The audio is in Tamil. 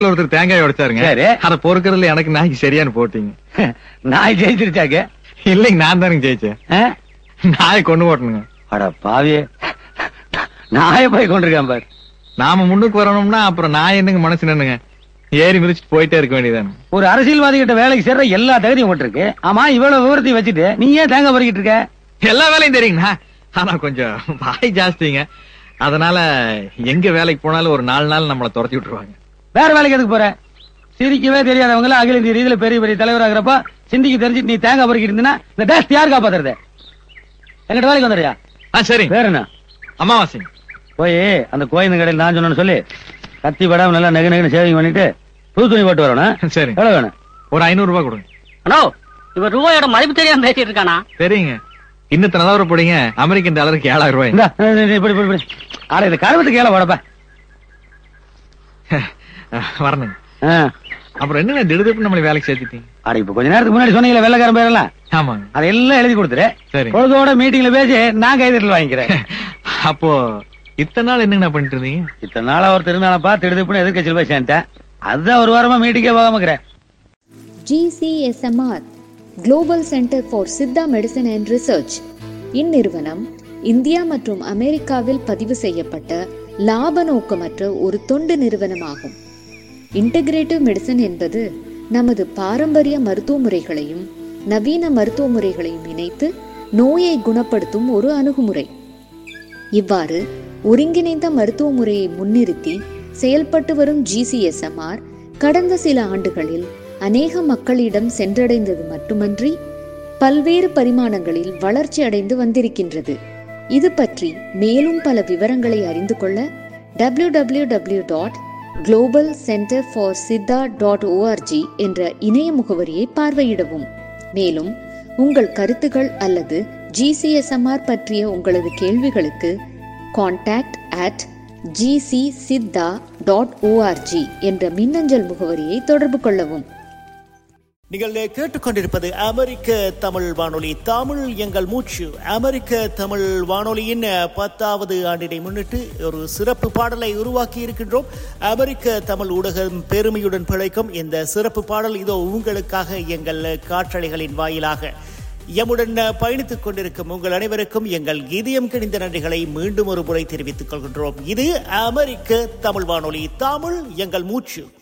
ஒருத்தர் தேங்காய் உடைச்சாருங்க சரி. அத பொறுக்கறதுல எனக்கு நாய்க்கு சரியானு போட்டீங்க நாய் ஜெயிச்சிருச்சாக்க இல்லைங்க நான் தானுங்க ஜெயிச்சேன் ஆ? நாயை கொண்டு போட்டணுங்க அட பாவியே நாய போய் கொண்டிருக்கான் பாரு நாம முன்னுக்கு வரணும்னா அப்புறம் நான் என்னங்க மனசு நின்னுங்க ஏறி மிதிச்சுட்டு போயிட்டே இருக்க வேண்டியதானே ஒரு அரசியல்வாதி கிட்ட வேலைக்கு சேர்ற எல்லா தகுதியும் உங்கள்ட்ட இருக்கு ஆமா இவ்வளவு விவரத்தையும் வச்சுட்டு நீ ஏன் தேங்காய் பறிக்கிட்டு இருக்க எல்லா வேலையும் தெரியுங்கண்ணா ஆனா கொஞ்சம் வாய் ஜாஸ்திங்க அதனால எங்க வேலைக்கு போனாலும் ஒரு நாலு நாள் நம்மள துரத்தி விட்டுருவாங்க வேற வேலைக்கு எதுக்கு போற சிரிக்கவே தெரியாதவங்க எல்லாம் அகில இந்திய ரீதியில பெரிய பெரிய தலைவராகிறப்ப சிந்திக்கு தெரிஞ்சு நீ தேங்காய் பறிக்கிட்டு இருந்தீங்கன்னா இந்த டேஸ்ட் யார் காப்பாத்துறது எங்கிட்ட வேலைக்கு வந்துடுறியா ஆ சரி வேற என்ன அமாவாசைங்க போய் அந்த கோயில் கடையில் நான் சொன்னேன்னு சொல்லி கத்தி படாம நல்லா நெகு நெகுன்னு சேவிங் பண்ணிட்டு புது துணி போட்டு வரணும் சரி எவ்வளவு வேணும் ஒரு ஐநூறு ரூபாய் கொடுங்க ஹலோ இவர் ரூபாயோட மதிப்பு தெரியாம பேசிட்டு இருக்கானா சரிங்க இன்னும் நிலவர போடுங்க அமெரிக்கன் டாலருக்கு ஏழாயிரம் ரூபாய் இந்தா, இப்படி இப்படி இப்படி இப்படி. ஆட இது கருவத்துக்கு ஏழை போடப்ப வரணுங்க ஆ. அப்புறம் என்னங்க திடுதிப்பு நம்மளை வேலைக்கு சேர்த்துட்டீங்க ஆட இப்ப கொஞ்ச நேரத்துக்கு முன்னாடி சொன்னீங்களே வெள்ளக்காரன் பேரெல்லாம் ஆமாங்க அதெல்லாம் எழுதி கொடுத்துரு சரி பொழுதோட மீட்டிங்ல பேசி நான் கைதட்டல் வாங்கிக்கிறேன் அப்போ இத்தனை நாள் என்னங்கண்ணா பண்ணிட்டு இருந்தீங்க இத்தனை நாளா ஒரு திருநாளப்பா திடுதிப்புன்னு எதிர்க்கட்சியில் போய் சேர்ந்தேன் அதுதான் ஒரு வாரமா மீட்டிங்கே போகாம இருக்கிறேன் GCSMR global centre for Siddha medicine and research இந்நிறுவனம் இந்தியா மற்றும் அமெரிக்காவில் பதிவு செய்யப்பட்ட லாப நோக்கமற்ற ஒரு தொண்டு நிறுவனமாகும் இன்டகிரேட்டிவ் மெடிசன் என்பது நமது பாரம்பரிய மருத்துவ முறைகளையும் நவீன மருத்துவ முறைகளையும் இணைத்து நோயை குணப்படுத்தும் ஒரு அணுகுமுறை இவ்வாறு ஒருங்கிணைந்த மருத்துவ முறையை முன்னிறுத்தி செயல்பட்டு வரும் ஜிசிஎஸ்எம்ஆர் கடந்த சில ஆண்டுகளில் அநேக மக்களிடம் சென்றடைந்தது மட்டுமன்றி பல்வேறு பரிமாணங்களில் வளர்ச்சி அடைந்து வந்திருக்கின்றது இது பற்றி மேலும் பல விவரங்களை அறிந்து கொள்ள W W W dot global centre for Siddha dot ORG என்ற இணைய முகவரியை பார்வையிடவும் மேலும் உங்கள் கருத்துகள் அல்லது ஜிசிஎஸ்எம்ஆர் பற்றிய உங்களது கேள்விகளுக்கு contact at GC Siddha dot ORG என்ற மின்னஞ்சல் முகவரியை தொடர்பு கொள்ளவும் நீங்கள் கேட்டுக்கொண்டிருப்பது அமெரிக்க தமிழ் வானொலி தமிழ் எங்கள் மூச்சு அமெரிக்க தமிழ் வானொலியின் பத்தாவது ஆண்டினை முன்னிட்டு ஒரு சிறப்பு பாடலை உருவாக்கி இருக்கின்றோம் அமெரிக்க தமிழ் ஊடகம் பெருமையுடன் பிழைக்கும் இந்த சிறப்பு பாடல் இதோ உங்களுக்காக எங்கள் காற்றலைகளின் வாயிலாக எம்முடன் பயணித்துக் கொண்டிருக்கும் உங்கள் அனைவருக்கும் எங்கள் இதயம் கிணிந்த நன்றிகளை மீண்டும் ஒரு முறை தெரிவித்துக் கொள்கின்றோம் இது அமெரிக்க தமிழ் வானொலி தமிழ் எங்கள் மூச்சு